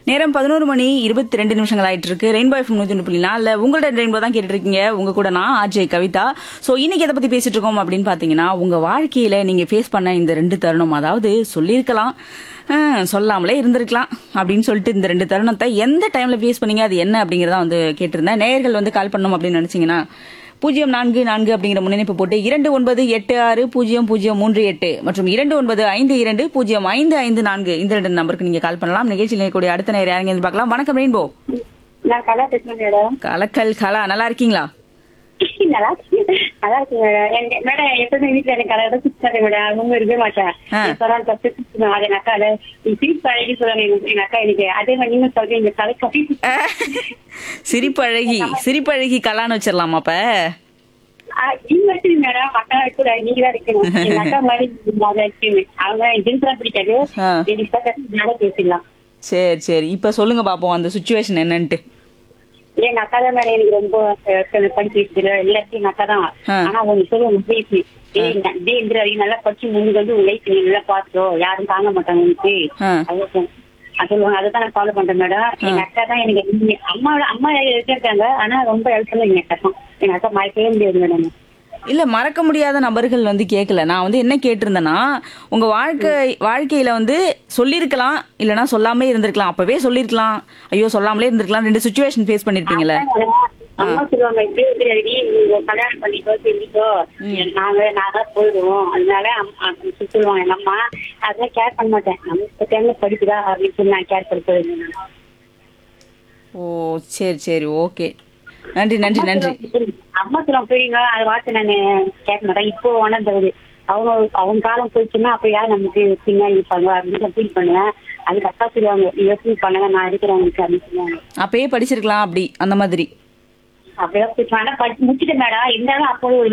நேரம் பதினோரு மணி இருபத்தி ரெண்டு நிமிஷங்கள் ஆயிட்டு இருக்கு ரெயின்போ எஃப்எம் நூத்தி ஒன்று புள்ளி நாலுல உங்களோட ரெயின்போ தான் கேட்டுட்டு இருக்கீங்க உங்க கூட நான் ஆர்ஜே கவிதா சோ இன்னைக்கு எதை பத்தி பேசிட்டு இருக்கோம் அப்படின்னு பாத்தீங்கன்னா உங்க வாழ்க்கையில நீங்க ஃபேஸ் பண்ண இந்த ரெண்டு தருணம் அதாவது சொல்லியிருக்கலாம் ஹம், சொல்லாமலே இருந்திருக்கலாம் அப்படின்னு சொல்லிட்டு இந்த ரெண்டு தருணத்தை எந்த டைம்ல ஃபேஸ் பண்ணீங்க அது என்ன அப்படிங்கறத வந்து கேட்டிருந்தேன் நேயர்கள் வந்து கால் பண்ணணும் அப்படின்னு நினைச்சீங்கன்னா பூஜ்ஜியம் நான்கு நான்கு அப்படிங்கிற முன்னிணைப்பு போட்டு இரண்டு ஒன்பது எட்டு ஆறு பூஜ்ஜியம் பூஜ்ஜியம் மூன்று எட்டு மற்றும் இரண்டு ஒன்பது ஐந்து இரண்டு பூஜ்ஜியம் ஐந்து ஐந்து நான்கு இந்த ரெண்டு நம்பருக்கு நீங்க கால் பண்ணலாம் நிகழ்ச்சியில் இருக்கக்கூடிய அடுத்த நேரம் யாருங்க இருந்து பார்க்கலாம் வணக்கம் ரெயின்போ நான் கலா பேசுறேன் மேடம் கலக்கல் கலா நல்லா இருக்கீங்களா நல்லா இருக்கு. நல்லா இருக்கு மேடம் எங்க- மேடம் எப்பவுமே வீட்டுல எனக்கு கலர் தான் சுத்தாரு மேடம் அவங்க இருக்கவே மாட்டேன் ஆ. இப்பதான் தப்பு சுத்தணும் அது எங்க அக்கா சீட் பழகி சொல்றாங்க எங்க எங்க அக்கா எனக்கு அதே மாதிரி நீங்க சொல்றீங்க கலை கப்பி சிரிப்பழகி சிரிப்பழகி கலான்னு வச்சிடலாமா அப்ப யூனிவர்சிட்டி மேடம் அக்கா கூட நீங்க தான் இருக்கணும் எங்க அக்கா மாதிரி நான் இருக்கணும் அவங்க ஜென்ஸ் தான் பிடிக்காது ஆ. எனக்கு நல்லா பேசிடலாம் சரி சரி இப்ப சொல்லுங்க பாப்போம் அந்த சுச்சுவேஷன் என்னன்ட்டு எங்க அக்கா தான் மேடம் எனக்கு ரொம்ப அஹ், படிச்சு வச்சது எல்லாத்தையும் எங்க அக்கா தான் ஆ. ஆனா அவங்க சொல்லுவாங்க பேசி டேய் இந்த வரைக்கும் நல்லா படிச்சு முன்னுக்கு வந்து உங்க லைஃப் நீ நல்லா பாத்துக்கோ யாரும் தாங்க மாட்டாங்க உனக்கு ஆ. அது அது சொல்லுவாங்க அதை தான் நான் ஃபாலோ பண்றேன் மேடம் எங்க அக்கா தான் எனக்கு எல்லாமே- அம்மாவோட அம்மா இருக்காங்க ஆனா ரொம்ப ஹெல்ப் பண்ணல எங்க அக்கா தான் எங்க அக்கா மறக்கவே முடியாது மேடம் இல்ல மறக்க முடியாத நபர்கள் வந்து கேட்கல நான் வந்து என்ன கேட்டிருந்தேன்னா உங்க வாழ்க்கை வாழ்க்கையில வந்து சொல்லிருக்கலாம் இல்லனா சொல்லாமலே இருந்திருக்கலாம் அப்பவே சொல்லிருக்கலாம் ஐயோ சொல்லாமலே இருந்திருக்கலாம் ரெண்டு சுச்சுவேஷன் ஃபேஸ் பண்ணிருப்பீங்கல்ல அம்மா சொல்லுவாங்க இப்படியே வந்துடாதடி, நீங்க கல்யாணம் பண்ணிக்கோ சொல்லிக்கோ நாங்க நான் தான் போயிடுவோம் அதனால அம்- அம் சொல்லுவாங்க எங்க அம்மா அதெல்லாம் கேர் பண்ண மாட்டேன் நம்ம இப்ப டைம்ல படிக்குதா அப்படின்னு சொல்லி நான் கேர் பண்ண போயிருந்தேன் ஓ சரி சரி ஓகே நன்றி நன்றி நன்றி அம்மா சொல்லுவாங்க போறீங்க அது வார்த்தை நான் கேட்க மாட்டேன் இப்போ உணர்ந்தது அவங்க அவங்க காலம் போயிடுச்சுன்னா அப்ப யார் நமக்கு பின்னாடி இருப்பாங்க அப்படின்னு ஃபீல் பண்ணுவேன் அதுக்கு அக்கா சொல்லுவாங்க இவ ஃபீல் பண்ணுங்க நான் இருக்கிறேன் உங்களுக்கு அப்படின்னு சொல்லுவாங்க அப்பயே படிச்சிருக்கலாம் அப்படி அந்த மாதிரி அப்படியே ஆனா படிச்சு முடிச்சுட்டேன் மேடம் இருந்தாலும் அப்போ ஒரு